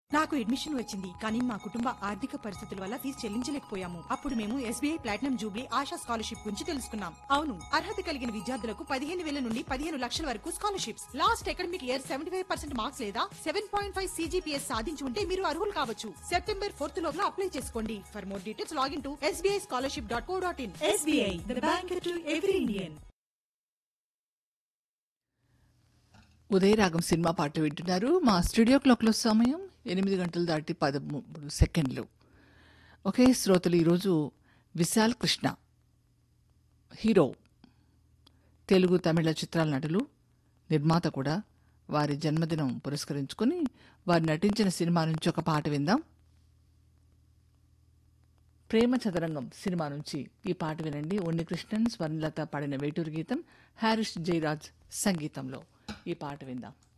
నాకు అడ్మిషన్ వచ్చింది కానీ మా కుటుంబ ఆర్థిక పరిస్థితుల వల్ల ఫీజు చెల్లించలేకపోయాము అప్పుడు మేము SBI platinum jubilee Asha scholarship గురించి తెలుసుకున్నాం అవును అర్హత కలిగిన విద్యార్థులకు పదిహేను వేల నుండి పదిహేను లక్షల వరకు scholarships last academic year seventy five percent marks లేదా సెవెన్ పాయింట్ ఫైవ్ సీజీపీఎస్ సాధించి ఉంటే మీరు అర్హులు కావచ్చు సెప్టెంబర్ ఫోర్త్ లోపల అప్లై చేసుకోండి for more details login to SBI scholarship dot co dot in SBI the bank to every Indian Udayaragam సినిమా పాట వింటున్నారు మా స్టూడియో క్లాక్లో సమయం ఎనిమిది గంటలు దాటి పదమూడు సెకండ్లు ఒకే శ్రోతలు ఈరోజు విశాల్ కృష్ణ హీరో తెలుగు తమిళ చిత్రాల నటులు నిర్మాత కూడా వారి జన్మదినం పురస్కరించుకొని వారు నటించిన సినిమా నుంచి ఒక పాట విందాం ప్రేమ చదరంగం సినిమా నుంచి ఈ పాట వినండి ఉన్నికృష్ణన్ స్వర్ణలత పాడిన వేటూరు గీతం హారిస్ జయరాజ్ సంగీతంలో ఈ పాట విందాం